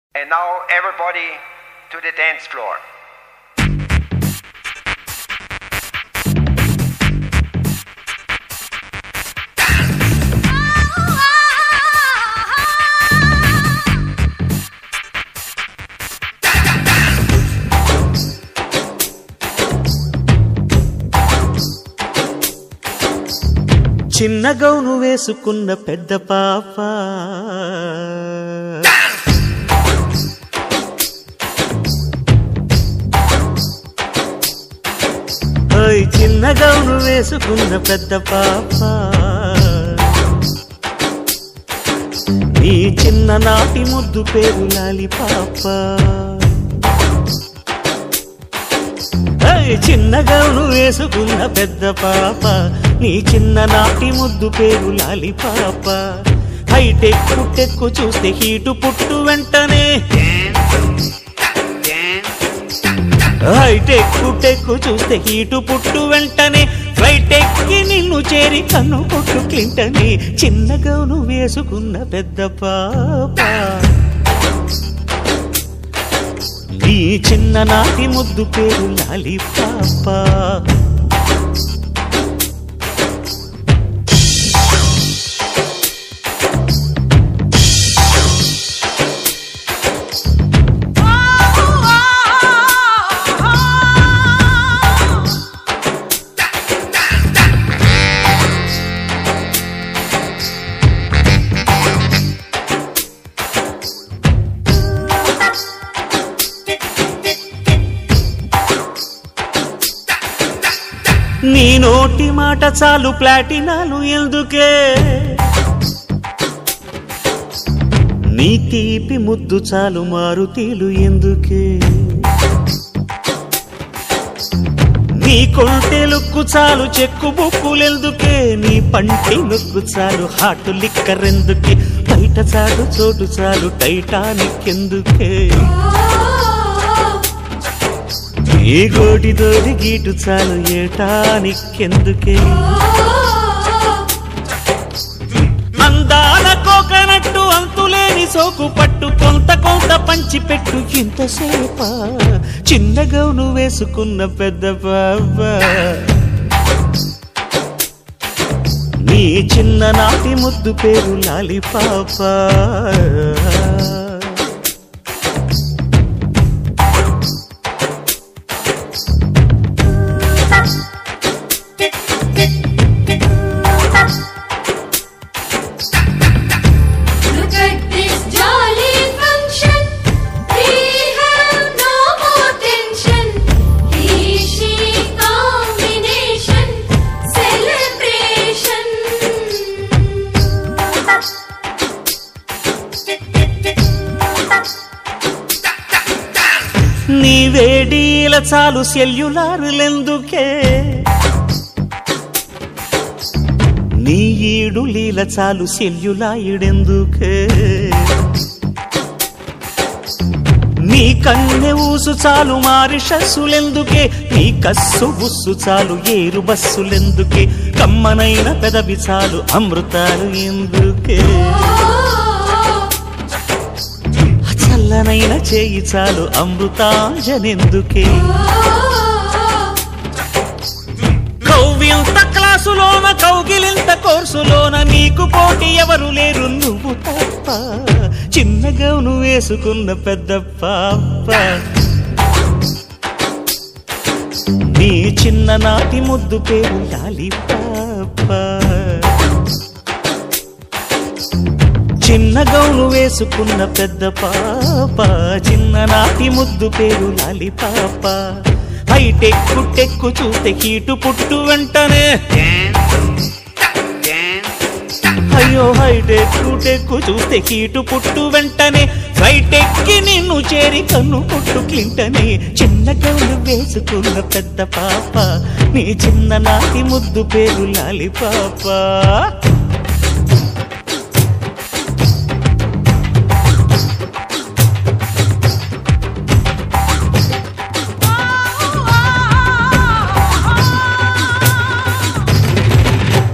And now everybody to the dance floor. చిన్న gown వేసుకున్న పెద్ద పాప ఓయ్ చిన్న గౌను వేసుకున్న పెద్ద పాప నీ చిన్న నాటి ముద్దు పేరు లాలి పాప ఏయ్, చిన్న గౌను వేసుకున్న పెద్ద పాప నీ చిన్న నాటి ముద్దు పేరు లాలి పాప హైటెక్ పుట్టెక్కు చూస్తే హీటు పుట్టు వెంటనే హైటెక్ పుట్టెక్కు చూస్తే హీటు పుట్టు వెంటనే ఫ్లైట్ ఎక్కి నిన్ను చేరి కన్ను కొట్టు క్లింటని చిన్న గౌను వేసుకున్న పెద్ద పాప నీ చిన్న నాటి ముద్దు పేరు లాలి పాప నీ నోటి మాట చాలు ప్లాటినాలు ఎందుకే నీ తీపి ముద్దు చాలు మారుతీలు ఎందుకే నీ కొంటె లుక్కు చాలు చెక్కు బుక్కులెందుకే నీ పంటి నొక్కు చాలు హాటు లిక్కరెందుకే బయట చాలు చోటు చాలు టైటానిక్ ఎందుకే ఏ గోటితోటి గీటు చాలు ఏటానికెందుకే అందాల కోకనట్టు అంతులేని సోకు పట్టు కొంత కొంత పంచిపెట్టు ఇంతసేప చిన్న గౌను వేసుకున్న పెద్ద బాబా నీ చిన్న నాటి ముద్దు పేరు లాలి పాప Look at this jolly function. We have no more tension. He, she combination celebration. నీ వేడీల చాలు సెల్యులారులెందుకే నీ ఈడు లీల చాలు సెల్యులాయుడెందుకే నీ కన్నె ఊసు చాలు మారిషస్సులెందుకే నీ కస్సు బుస్సు చాలు ఏరు బస్సులెందుకే కమ్మనైన పెదవి చాలు అమృతాలు ఎందుకే చల్లనైన చేయి చాలు అమృతాంజనెందుకే కౌవింత క్లాసులోన కౌగిలింత కోర్సులోన నీకు పోటీ ఎవరు లేరు నువ్వు తప్ప చిన్న గౌను వేసుకున్న పెద్ద పాప నీ చిన్న నాటి ముద్దు పేరు లాలి పాప చిన్న గౌను వేసుకున్న పెద్ద పాప చిన్న నాటి ముద్దు పేరు లాలి పాప హైటెక్ పుట్టెక్కు చూస్తే హీటు పుట్టు వెంటనే అయ్యో హైటెక్ పుట్టెక్కు చూస్తే హీటు పుట్టు వెంటనే ఫ్లైట్ ఎక్కి నిన్ను చేరి కన్ను పుట్టు క్లింటనే చిన్న గౌను వేసుకున్న పెద్ద పాప నీ చిన్న నాటి ముద్దు పేరు లాలి పాప